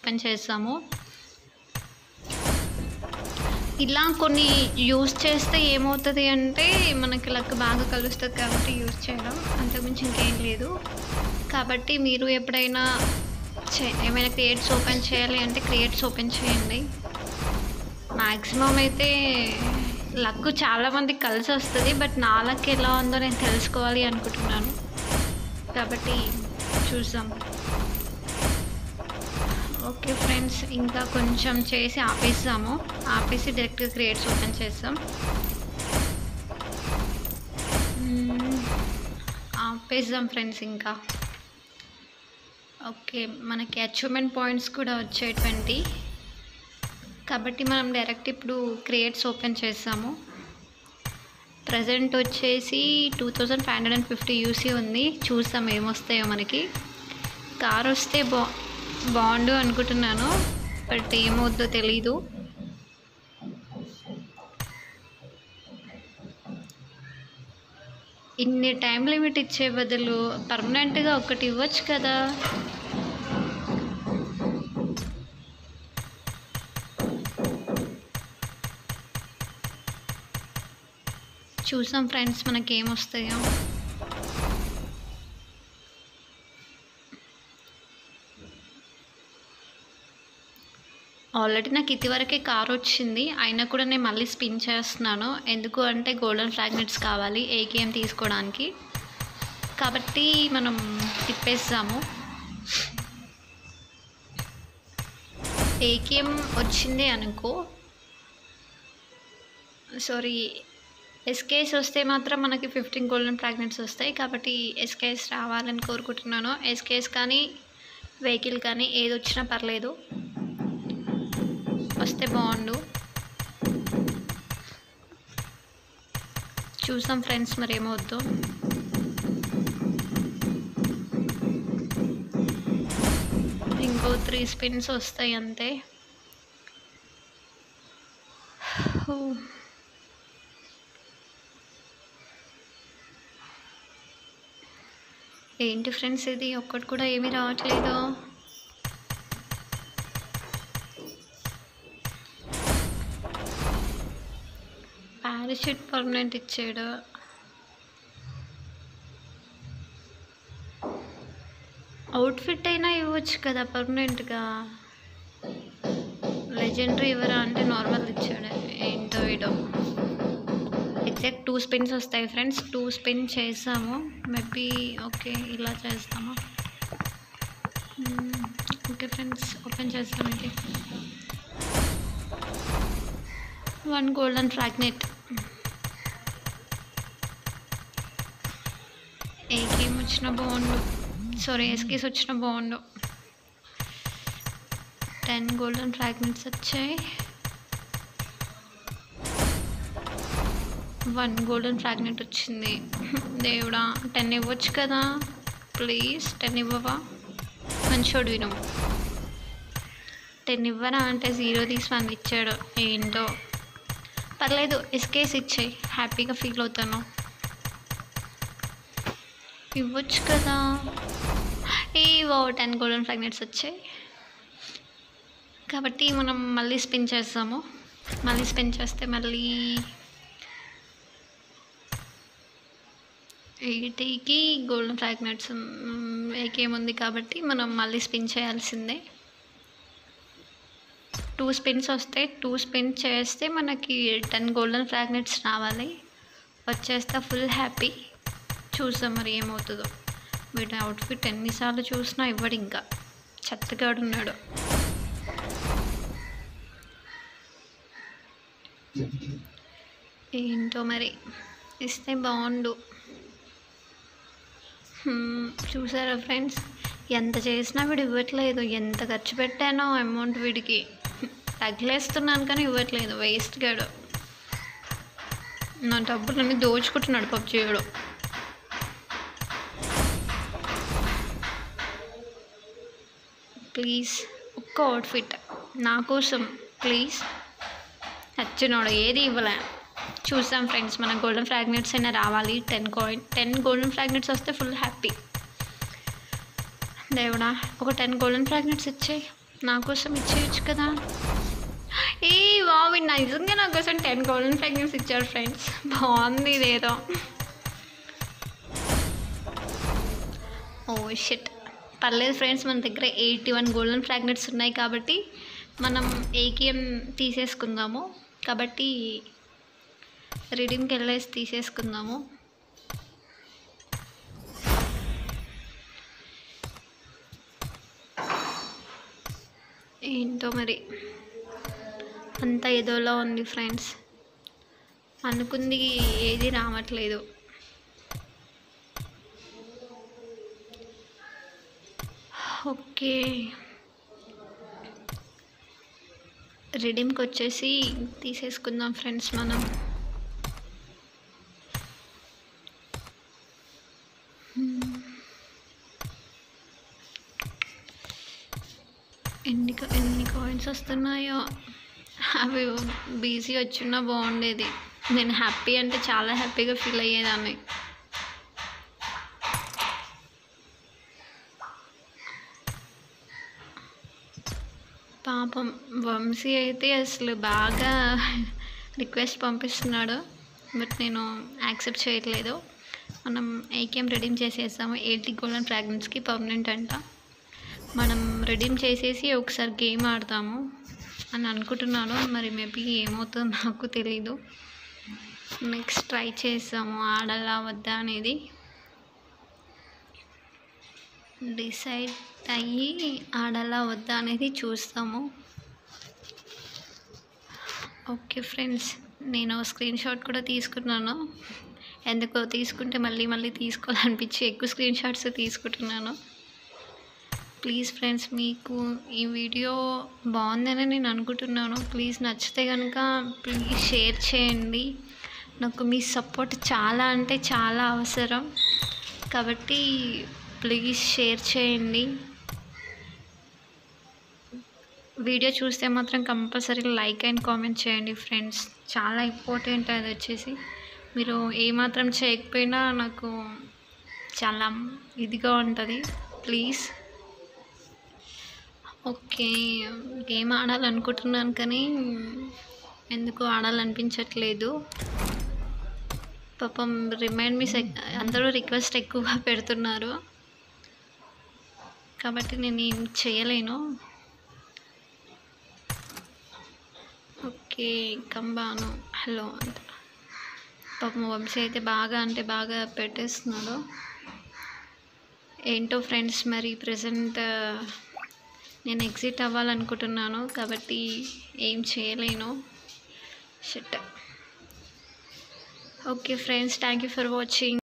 Open చేస్తాము ఇలా కొన్ని యూస్ చేస్తే ఏమవుతుంది అంటే మనకి లక్ బాగా కలుస్తుంది కాబట్టి యూస్ చేయడం అంతకుమించి ఇంకేం లేదు కాబట్టి మీరు ఎప్పుడైనా చే ఏమైనా క్రియేట్స్ ఓపెన్ చేయాలి అంటే క్రియేట్స్ ఓపెన్ చేయండి మ్యాక్సిమం అయితే లక్ చాలా మందికి కలిసి వస్తుంది బట్ నా లక్ ఎలా ఉందో నేను తెలుసుకోవాలి అనుకుంటున్నాను కాబట్టి చూద్దాం ఓకే ఫ్రెండ్స్ ఇంకా కొంచెం చేసి ఆపేసాము ఆపేసి డైరెక్ట్గా క్రియేట్స్ ఓపెన్ చేస్తాం మ్మ్. ఆపేద్దాం ఫ్రెండ్స్ ఇంకా ఓకే మనకి అచీవ్మెంట్ పాయింట్స్ కూడా వచ్చాయి ట్వంటీ కాబట్టి మనం డైరెక్ట్ ఇప్పుడు క్రియేట్స్ ఓపెన్ చేస్తాము ప్రజెంట్ వచ్చేసి two thousand five hundred and fifty UC ఉంది చూస్తాం ఏమొస్తాయో మనకి కార్ వస్తే బా బాగుండు అనుకుంటున్నాను బట్ ఏమవుద్దో తెలీదు ఇన్ని టైం లిమిట్ ఇచ్చే బదులు పర్మనెంట్గా ఒకటి ఇవ్వచ్చు కదా చూసాం ఫ్రెండ్స్ మనకి ఏమొస్తాయో ఆల్రెడీ నాకు ఇదివరకే కార్ వచ్చింది అయినా కూడా నేను మళ్ళీ స్పిన్ చేస్తున్నాను ఎందుకు అంటే గోల్డెన్ ఫ్రాగ్నెట్స్ కావాలి ఏ గేమ్ తీసుకోవడానికి కాబట్టి మనం తిప్పేస్తాము ఏ గేమ్ వచ్చింది అనుకో సారీ ఎస్కేఎస్ వస్తే మాత్రం మనకి ఫిఫ్టీన్ గోల్డెన్ ఫ్రాగ్నెట్స్ వస్తాయి కాబట్టి ఎస్కేఎస్ రావాలని కోరుకుంటున్నాను ఎస్కేఎస్ కానీ వెహికల్ కానీ ఏది వచ్చినా పర్లేదు వస్తే బాగుండు చూసాం ఫ్రెండ్స్ మరి ఏమవుద్దో ఇంకో త్రీ స్పిన్స్ వస్తాయి అంతే హూ. ఏంటి ఫ్రెండ్స్ ఇది ఒక్కటి కూడా ఏమీ రావట్లేదు పారాషూట్ పర్మనెంట్ ఇచ్చాడు అవుట్ఫిట్ అయినా ఇవ్వచ్చు కదా పర్మనెంట్గా లెజెండరీ ఇవ్వరా అంటే నార్మల్ ఇచ్చాడు ఏంటో వీడో ఎగ్జాక్ట్ టూ స్పిన్స్ వస్తాయి ఫ్రెండ్స్ టూ స్పిన్ చేసాము మేబీ ఓకే ఇలా చేస్తాము ఓకే ఫ్రెండ్స్ ఓపెన్ చేస్తాం ఇది వన్ గోల్డెన్ ఫ్రాగ్నెట్ ఏ గేమ్ వచ్చినా బాగుండు సారీ ఎస్కేస్ వచ్చినా బాగుండు టెన్ గోల్డెన్ ఫ్రాగ్నెట్స్ వచ్చాయి వన్ గోల్డెన్ ఫ్రాగ్నెట్ వచ్చింది దేవుడా టెన్ ఇవ్వచ్చు కదా ప్లీజ్ టెన్ ఇవ్వవా మంచోడు విను టెన్ ఇవ్వరా అంటే జీరో తీసి వన్ ఇచ్చాడు ఏంటో పర్లేదు ఎస్కేస్ ఇచ్చేయి హ్యాపీగా ఫీల్ అవుతాను ఇవ్వచ్చు కదా ఏ ఓ టెన్ గోల్డెన్ ఫ్రాగ్నెట్స్ వచ్చాయి కాబట్టి మనం మళ్ళీ స్పిన్ చేస్తాము మళ్ళీ స్పిన్ చేస్తే మళ్ళీ ఎయిటీకి గోల్డెన్ ఫ్రాగ్నెట్స్ ఏకేముంది కాబట్టి మనం మళ్ళీ స్పిన్ చేయాల్సిందే టూ స్పిన్స్ వస్తే టూ స్పిన్ చేస్తే మనకి టెన్ గోల్డెన్ ఫ్రాగ్నెట్స్ రావాలి వచ్చేస్తే ఫుల్ హ్యాపీ చూసాం మరి ఏమవుతుందో వీడి అవుట్ఫిట్ ఎన్నిసార్లు చూసినా ఇవ్వడు ఇంకా చెత్తగాడు ఉన్నాడు ఏంటో మరి ఇస్తే బాగుండు హ్మ్, చూసారా ఫ్రెండ్స్ ఎంత చేసినా వీడు ఇవ్వట్లేదు ఎంత ఖర్చు పెట్టానో అమౌంట్ వీడికి తగిలేస్తున్నాను కానీ ఇవ్వట్లేదు వేస్ట్ గాడు నా డబ్బులన్నీ దోచుకుంటున్నాడు పబ్జీయుడు ప్లీజ్ ఒక్క అవుట్ఫిట్ నా కోసం ప్లీజ్ నచ్చినోడు ఏది ఇవ్వలే చూసాం ఫ్రెండ్స్ మన గోల్డెన్ ఫ్రాగ్నెట్స్ అయినా రావాలి ten coin ten golden fragments వస్తే ఫుల్ హ్యాపీ దేవుడా ఒక టెన్ గోల్డెన్ ఫ్రాగ్నెట్స్ ఇచ్చేయి నా కోసం ఇచ్చేయచ్చు కదా ఏ బాబు నిజంగా నా కోసం టెన్ గోల్డెన్ ఫ్రాగ్రెన్స్ ఇచ్చారు ఫ్రెండ్స్ బాగుంది ఇదేదో ఓ షిట్ పర్లేదు ఫ్రెండ్స్ మన దగ్గర ఎయిటీ వన్ గోల్డెన్ ఫ్రాగ్నెట్స్ ఉన్నాయి కాబట్టి మనం ఏకేఎం తీసేసుకుందాము కాబట్టి రీడింగ్కి వెళ్ళేసి తీసేసుకుందాము ఏంటో మరి అంత ఏదోలా ఉంది ఫ్రెండ్స్ అనుకుంది ఏది రావట్లేదు ఓకే రిడీమ్కి వచ్చేసి తీసేసుకుందాం ఫ్రెండ్స్ మనం ఎన్ని కా- ఎన్ని కాయిన్స్ వస్తున్నాయో అవి బీసీ వచ్చినా బాగుండేది నేను హ్యాపీ అంటే చాలా హ్యాపీగా ఫీల్ అయ్యేదాన్ని పాపం వంశీ అయితే అసలు బాగా రిక్వెస్ట్ పంపిస్తున్నాడు బట్ నేను యాక్సెప్ట్ చేయట్లేదు మనం ఏకేం రెడీమ్ చేసేస్తాము ఎయిటీ గోల్డెన్ ఫ్రాగ్రెన్స్కి పర్మనెంట్ అంట మనం రెడీమ్ చేసేసి ఒకసారి గేమ్ ఆడతాము అని అనుకుంటున్నాను మరి మేబీ ఏమవుతుందో నాకు తెలీదు నెక్స్ట్ ట్రై చేస్తాము ఆడాలా వద్దా అనేది డిసైడ్ అయ్యి ఆడాలా వద్దా అనేది చూస్తాము ఓకే ఫ్రెండ్స్ నేను స్క్రీన్ షాట్ కూడా తీసుకున్నాను ఎందుకో తీసుకుంటే మళ్ళీ మళ్ళీ తీసుకోవాలనిపించి ఎక్కువ స్క్రీన్ షాట్స్ తీసుకుంటున్నాను ప్లీజ్ ఫ్రెండ్స్ మీకు ఈ వీడియో బాగుందని నేను అనుకుంటున్నాను ప్లీజ్ నచ్చితే కనుక ప్లీజ్ షేర్ చేయండి నాకు మీ సపోర్ట్ చాలా అంటే చాలా అవసరం కాబట్టి ప్లీజ్ షేర్ చేయండి వీడియో చూస్తే మాత్రం కంపల్సరీ లైక్ అండ్ కామెంట్ చేయండి ఫ్రెండ్స్ చాలా ఇంపార్టెంట్ అది వచ్చేసి మీరు ఏమాత్రం చేయకపోయినా నాకు చాలా ఇదిగా ఉంటుంది ప్లీజ్ ఓకే గేమ్ ఆడాలనుకుంటున్నాను కానీ ఎందుకు ఆడాలనిపించట్లేదు పాపం రిమైండ్ మీ అందరూ రిక్వెస్ట్ ఎక్కువగా పెడుతున్నారు కాబట్టి నేను ఏం చేయలేను ఓకే కంబాను హలో అంట పాపం వంశీ అయితే బాగా అంటే బాగా పెట్టేస్తున్నాడు ఏంటో ఫ్రెండ్స్ మరి ప్రజెంట్ నేను ఎగ్జిట్ అవ్వాలనుకుంటున్నాను కాబట్టి ఏం చేయలేను shit okay friends thank you for watching